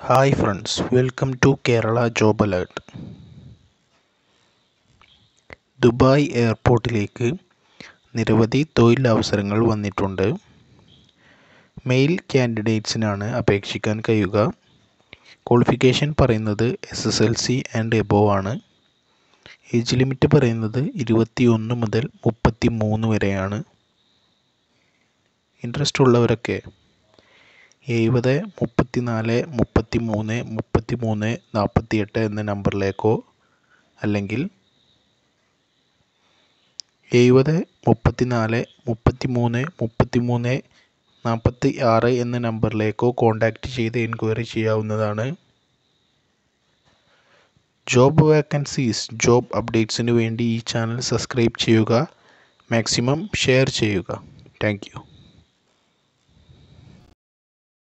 hi friends welcome to Kerala job alert Dubai എയർപോർട്ടിലേക്ക് നിരവധി തൊഴിലവസരങ്ങൾ വന്നിട്ടുണ്ട് മെയിൽ കാൻഡിഡേറ്റ്സിനാണ് അപേക്ഷിക്കാൻ കഴിയുക ക്വാളിഫിക്കേഷൻ പറയുന്നത് S S L C and above ആണ് ഏജ് ലിമിറ്റ് പറയുന്നത് ഇരുപത്തി ഒന്ന് മുതൽ മുപ്പത്തി മൂന്ന് വരെയാണ് ഇൻട്രസ്റ്റ് ഉള്ളവരൊക്കെ എഴുപത് മുപ്പത്തി നാല് മുപ്പത്തി മൂന്ന് മുപ്പത്തി മൂന്ന് നാൽപ്പത്തി എട്ട് എന്ന നമ്പറിലേക്കോ അല്ലെങ്കിൽ എഴുപത് മുപ്പത്തി നാല് മുപ്പത്തി മൂന്ന് മുപ്പത്തി മൂന്ന് നാൽപ്പത്തി ആറ് എന്ന നമ്പറിലേക്കോ കോൺടാക്റ്റ് ചെയ്ത് എൻക്വയറി ചെയ്യാവുന്നതാണ് ജോബ് വേക്കൻസീസ് ജോബ് അപ്ഡേറ്റ്സിന് വേണ്ടി ഈ ചാനൽ സബ്സ്ക്രൈബ് ചെയ്യുക മാക്സിമം ഷെയർ ചെയ്യുക താങ്ക് യു